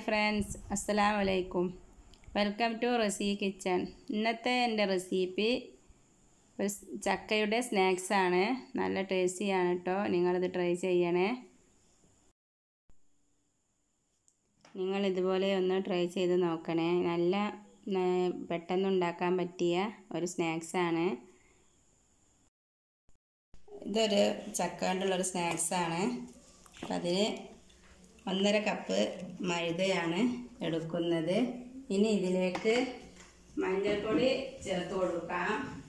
friends അസ്സലാമു അലൈക്കും welcome to റസി kitchen ഇന്നത്തെ എൻ്റെ റെസിപ്പി ഒരു സ് ചക്കയുടെ സ്നാക്സ് ആണ് നല്ല ടേസ്റ്റിയാണ് കേട്ടോ നിങ്ങളിത് ട്രൈ ചെയ്യണേ നിങ്ങൾ ഇതുപോലെ ഒന്ന് ട്രൈ ചെയ്ത് നോക്കണേ നല്ല ന- പെട്ടെന്ന് ഉണ്ടാക്കാൻ പറ്റിയ ഒരു സ്നാക്സ് ആണ് ഇതൊരു ചക്ക കൊണ്ടുള്ളൊരു സ്നാക്സ് ആണ് അപ്പം അതിന് ഒന്നര കപ്പ് മൈദയാണ് എടുക്കുന്നത് ഇനി ഇതിലേക്ക് മഞ്ഞൾപ്പൊടി ചേർത്ത് കൊടുക്കാം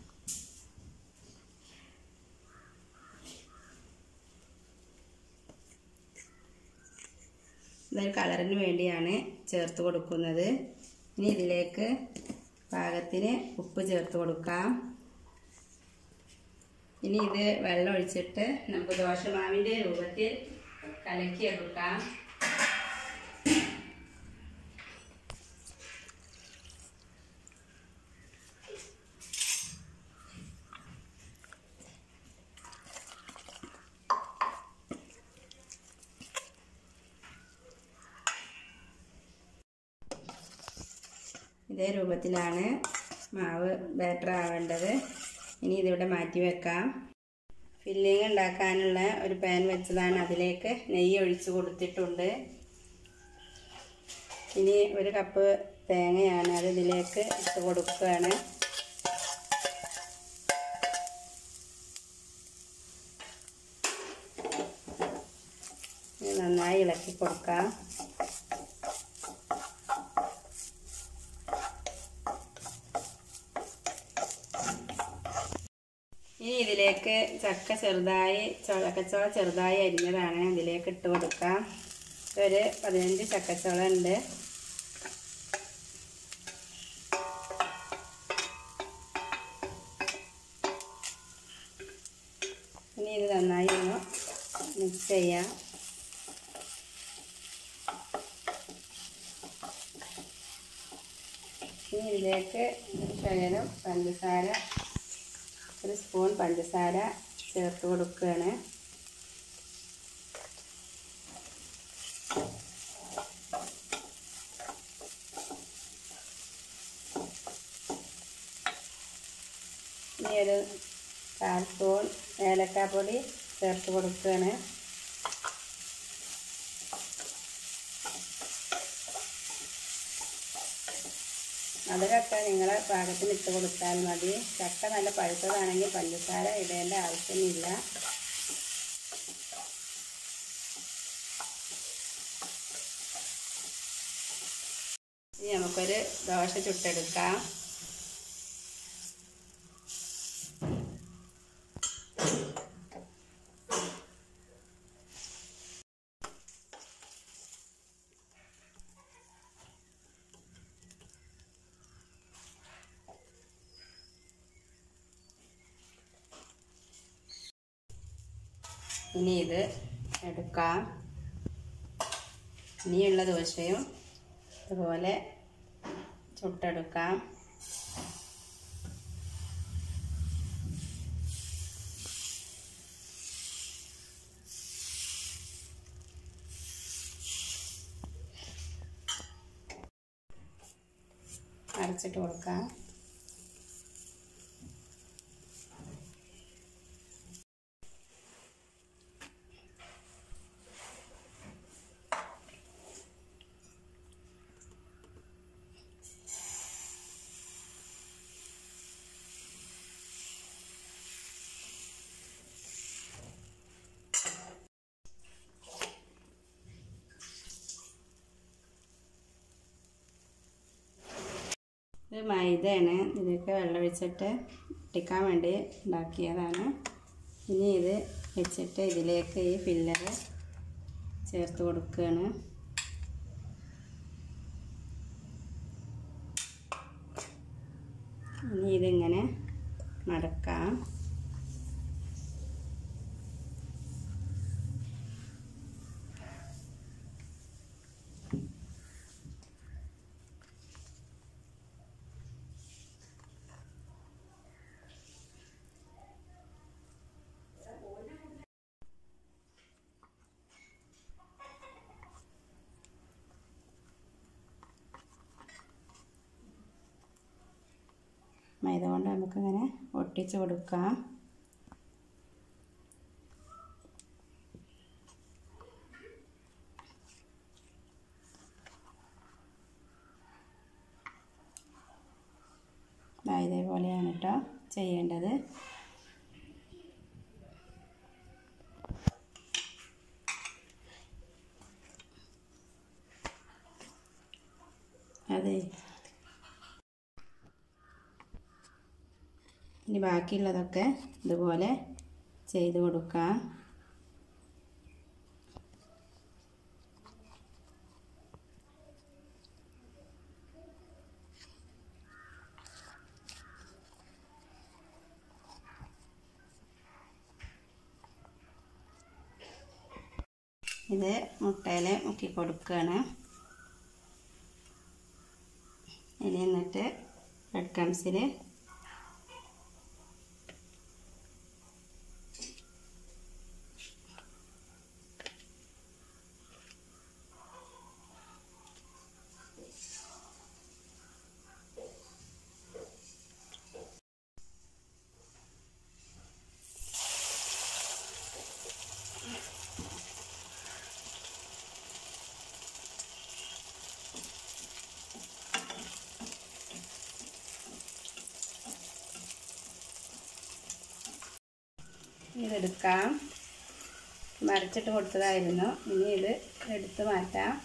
ഇതൊരു കളറിന് വേണ്ടിയാണ് ചേർത്ത് കൊടുക്കുന്നത് ഇനി ഇതിലേക്ക് പാകത്തിന് ഉപ്പ് ചേർത്ത് കൊടുക്കാം ഇനി ഇത് വെള്ളം ഒഴിച്ചിട്ട് നമുക്ക് ദോശമാവിൻ്റെ രൂപത്തിൽ കലക്കിയെടുക്കാം ഇതേ രൂപത്തിലാണ് മാവ് ബാറ്റർ ആവേണ്ടത് ഇനി ഇതിവിടെ മാറ്റി വെക്കാം ഫില്ലിങ് ഉണ്ടാക്കാനുള്ള ഒരു പാൻ വെച്ചതാണ് അതിലേക്ക് നെയ്യ് ഒഴിച്ച് കൊടുത്തിട്ടുണ്ട് ഇനി ഒരു കപ്പ് തേങ്ങയാണ് അത് ഇതിലേക്ക് ഇട്ട് കൊടുക്കുകയാണ് ഇനി നന്നായി ഇളക്കി കൊടുക്കാം ഇനി ഇതിലേക്ക് ചക്ക ചെറുതായി ചക്കച്ചോള ചെറുതായി അരിഞ്ഞതാണ് ഇതിലേക്ക് ഇട്ട് കൊടുക്കാം ഒരു പതിനഞ്ച് ചക്കച്ചോള ഉണ്ട് ഇനി ഇത് നന്നായി ഒന്ന് മിക്സ് ചെയ്യാം ഇനി ഇതിലേക്ക് ശകലം പഞ്ചസാര ഒരു സ്പൂൺ പഞ്ചസാര ചേർത്ത് കൊടുക്കുകയാണ് ഇനി ഒരു കാൽ സ്പൂൺ ഏലക്കാപ്പൊടി ചേർത്ത് കൊടുക്കുകയാണ് അതിലൊക്കെ നിങ്ങളെ പാകത്തിന് ഇട്ട് കൊടുത്താൽ മതി ചക്ക നല്ല പഴുത്തതാണെങ്കിൽ പഞ്ചസാര ഇടേണ്ട ആവശ്യമില്ല ഇനി നമുക്കൊരു ദോശ ചുട്ടെടുക്കാം ഇനി ഇത് എടുക്കാം ഇനിയുള്ള ദോശയും ഇതുപോലെ ചുട്ടെടുക്കാം അരച്ചിട്ട് കൊടുക്കാം ഇത് മൈദയാണ് ഇതിലേക്ക് വെള്ളം ഒഴിച്ചിട്ട് ഇട്ടിക്കാൻ വേണ്ടി ഉണ്ടാക്കിയതാണ് ഇനി ഇത് വെച്ചിട്ട് ഇതിലേക്ക് ഈ ഫില്ലർ ചേർത്ത് കൊടുക്കുകയാണ് ഇനി ഇതിങ്ങനെ മടക്കാം മൈദ കൊണ്ട് നമുക്കിങ്ങനെ ഒട്ടിച്ച് കൊടുക്കാം ഇതേപോലെയാണ് കേട്ടോ ചെയ്യേണ്ടത് അതെ ഇനി ബാക്കിയുള്ളതൊക്കെ ഇതുപോലെ ചെയ്ത് കൊടുക്കാം ഇത് മുട്ടയിൽ മുക്കി കൊടുക്കുകയാണ് ഇനി എന്നിട്ട് ബ്രെഡ് ക്രംസിൽ ഇതെടുക്കാം മറിച്ചിട്ട് കൊടുത്തതായിരുന്നു ഇനി ഇത് എടുത്ത് മാറ്റാം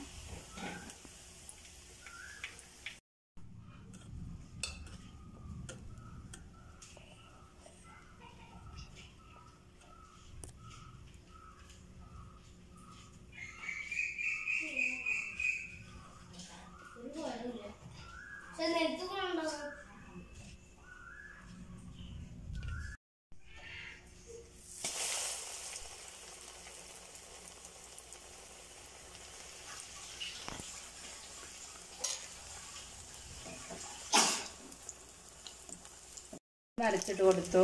മറിച്ചിട്ട് കൊടുത്തു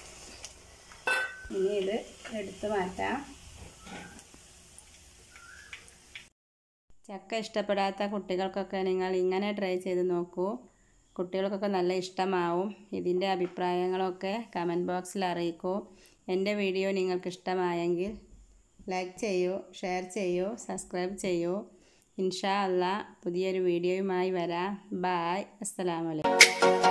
ഇനി ഇത് എടുത്ത് മാറ്റാം ചക്ക ഇഷ്ടപ്പെടാത്ത കുട്ടികൾക്കൊക്കെ നിങ്ങൾ ഇങ്ങനെ ട്രൈ ചെയ്ത് നോക്കൂ കുട്ടികൾക്കൊക്കെ നല്ല ഇഷ്ടമാവും ഇതിൻ്റെ അഭിപ്രായങ്ങളൊക്കെ കമൻറ്റ് ബോക്സിൽ അറിയിക്കൂ എൻ്റെ വീഡിയോ നിങ്ങൾക്ക് ഇഷ്ടമായെങ്കിൽ ലൈക്ക് ചെയ്യൂ ഷെയർ ചെയ്യൂ സബ്സ്ക്രൈബ് ചെയ്യൂ ഇൻഷാ അല്ല പുതിയൊരു വീഡിയോയുമായി വരാം ബായ് അസ്സലാമലൈക്കും